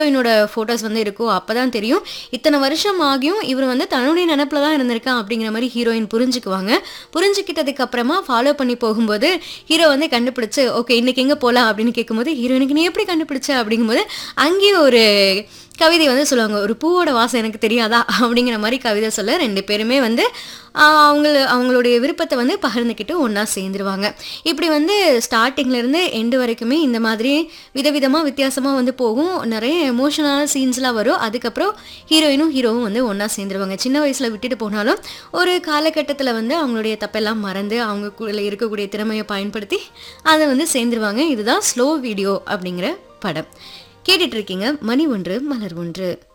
ஹீரோயினோட ஃபோட்டோஸ் வந்து இருக்கும் அப்போ தான் தெரியும் இத்தனை வருஷம் ஆகியும் இவர் வந்து தன்னுடைய நினப்பில் தான் இருந்திருக்கான் அப்படிங்கிற மாதிரி ஹீரோயின் புரிஞ்சுக்குவாங்க புரிஞ்சுக்கிட்டதுக்கு அப்புறமா ஃபாலோ பண்ணி போகும்போது ஹீரோ வந்து கண்டுபிடிச்சு ஓகே இன்னைக்கு எங்கே போகலாம் அப்படின்னு கேட்கும்போது ஹீரோயினுக்கு நீ எப்படி கண்டுபிடிச்ச அப்படிங்கும்போது அங்கேயும் ஒரு கவிதை வந்து சொல்லுவாங்க ஒரு பூவோட வாசம் எனக்கு தெரியாதா அப்படிங்கிற மாதிரி கவிதை சொல்ல ரெண்டு பேருமே வந்து ஆஹ், அவங்கள அவங்களுடைய விருப்பத்தை வந்து பகிர்ந்துக்கிட்டு ஒன்றா சேர்ந்துருவாங்க இப்படி வந்து ஸ்டார்டிங்லேருந்து எண்டு வரைக்குமே இந்த மாதிரி விதவிதமாக வித்தியாசமாக வந்து போகும் நிறைய எமோஷனலான சீன்ஸ்லாம் வரும் அதுக்கப்புறம் ஹீரோயினும் ஹீரோவும் வந்து ஒன்றா சேர்ந்துருவாங்க சின்ன வயசில் விட்டுட்டு போனாலும் ஒரு காலகட்டத்தில் வந்து அவங்களுடைய தப்பெல்லாம் மறந்து அவங்களுக்குள்ள இருக்கக்கூடிய திறமையை பயன்படுத்தி அதை வந்து சேர்ந்துருவாங்க இதுதான் ஸ்லோ வீடியோ அப்படிங்கிற படம் கேட்டுட்டு இருக்கீங்க மணி ஒன்று மலர் ஒன்று